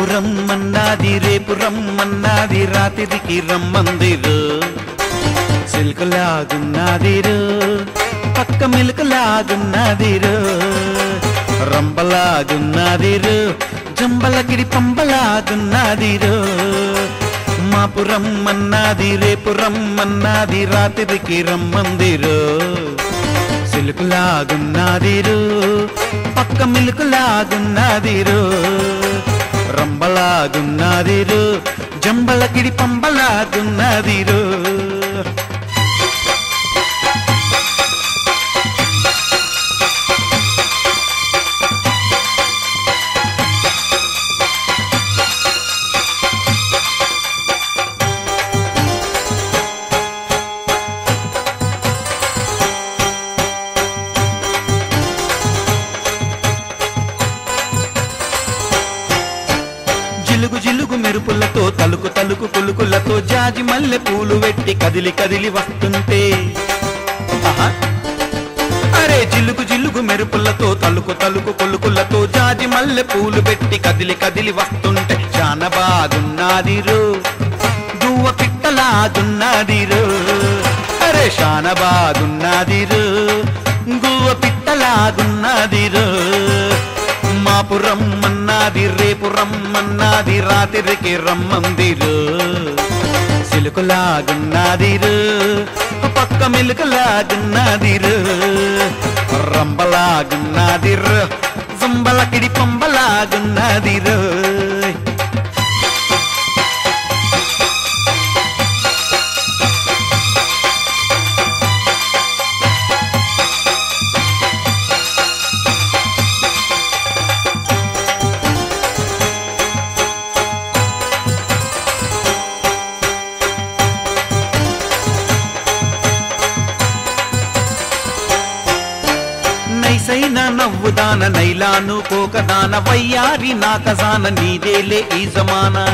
మాపురం మన్నాది రేపు రమ్మన్నాది రాత్రికి రమ్మందిరు సిల్కులాగున్నాదిరు పక్క మిలుకలాగున్నాదిరు రంబలాగున్నాదిరు జంబలకిడి పంబలాగున్నాదిరు మాపురం మన్నాది రేపు రమ్మన్నాది రాత్రికి రమ్మందిరు సిలుకులాగున్నాదిరు పక్క మిలుకులాగున్నాదిరు రంబలాగున్నాదిరు జంబలకిడి పంబలాగున్నాదిరు జిలుగు జిలుగు మెరుపులతో తలుకు తలుకు కులుకులతో జాజి మల్లె పూలు వెట్టి కదిలి కదిలి వస్తుంటే ఆహా. అరే జిలుగు జిలుగు మెరుపులతో తలుకు తలుకు కొలుకులతో జాజి మల్లె పూలు పెట్టి కదిలి కదిలి వస్తుంటే చాలా బాగున్నాదిరు గువ్వ పిట్టలాగున్నాదిరు అరే శాన బాగున్నాదిరు గువ్వ పిట్టలాగున్నాదిరు మాపు రమ్మన్నాది రేపు రమ్మన్నాది రాత్రికి రమ్మందిరు సిలుకులాగున్నాదిరు పక్క మిలుకలాగున్నాదిరు రంబలాగున్నాదిరు జంబలకిడి పంబలాగున్నాదిరు నైసైన నవ్వుదాన నైలాను కోకదాన వయ్యారి నాకజాన నీదేలే ఈ జమానా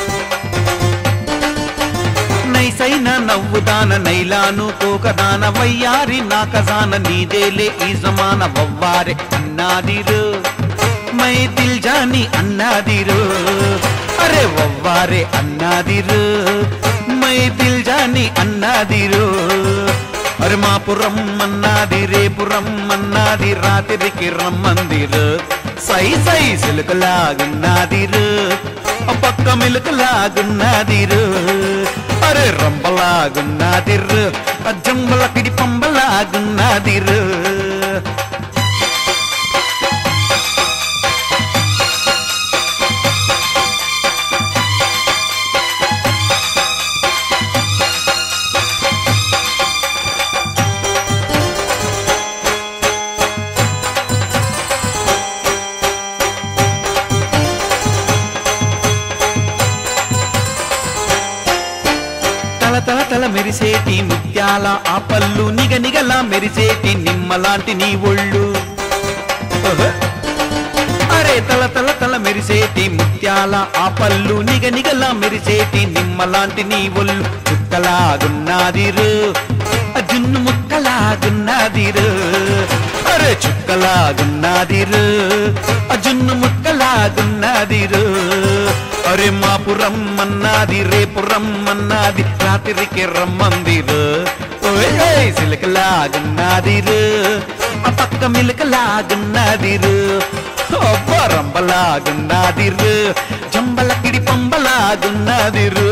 నైసైన నవ్వుదాన నైలాను కోకదాన వయ్యారి నాకజాన నీదేలే ఈ జమాన వవ్వారే అన్నాదిరు మై దిల్ జాని అన్నాదిరు అరే వవ్వారే అన్నాదిరు మై దిల్ జాని అన్నాదిరు అరే మాపురం అన్నాది రేపు రమ్మన్నాది రాత్రికి రమ్మందిరు సై సై సిలుకలాగున్నాదిరు పక్క మిలుకలాగున్నాదిరు అరే రంబలాగున్నాదిరు జంబల పిడి పంబలాగున్నాదిరు తల తల తల మెరిసేటి ముత్యాల ఆ పళ్ళు నిగ నిగలా మెరిసేటి నిమ్మలాంటి నీ ఒళ్ళు ఓహో. అరే తల తల తల మెరిసేటి ముత్యాల ఆ పళ్ళు నిగ నిగలా మెరిసేటి నిమ్మలాంటి నీ ఒళ్ళు చుక్కలాగున్నాదిరు ఆ జున్ను ముక్కలాగున్నాదిరు అరే చుక్కలాగున్నాదిరు ఆ జున్ను ముక్కలాగున్నాదిరు అరే మాపురం అన్నది రేపు రమ్మన్నది రాత్రికి రమ్మందిరు ఓయ్ ఓయ్ సిలకలాగున్నాదిరు ఆ పక్క మిలకలాగున్నాదిరు అబ్బా రంబలాగున్నాదిరు జంబలకిడి పంబలాగున్నాదిరు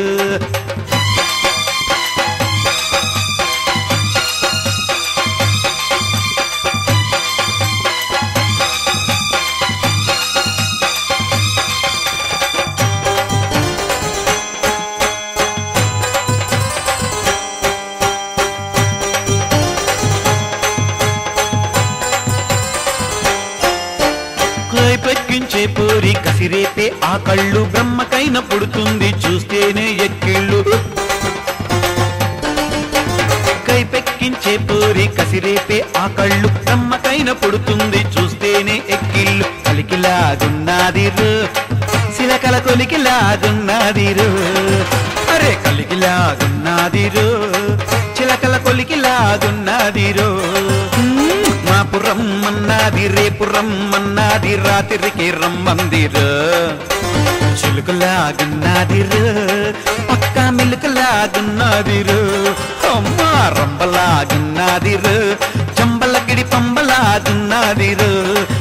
కై పెక్కించే పూరి కసిరేపే ఆ కళ్ళు బ్రహ్మకైన పుడుతుంది చూస్తేనే ఎక్కిళ్ళు కై పెక్కించే పూరి కసిరేపే ఆ కళ్ళు బ్రహ్మకైన పుడుతుంది చూస్తేనే ఎక్కిళ్ళు కలికిలాగున్నాదిరు శిలకల కొలికిలాగున్నాదిరు అరే కలికిలాగున్నాదిరు చిలకల కొలికిలాగున్నాదిరు మాపు రమ్మన్నది రేపు రమ్మన్నది రాత్రికి రమ్మందిరు చిలుకలాగున్నదిరు పక్క మిలుకలాగున్నదిరు అమ్మ రంబలాగున్నదిరు చంబలకిడి పంబలాగున్నదిరు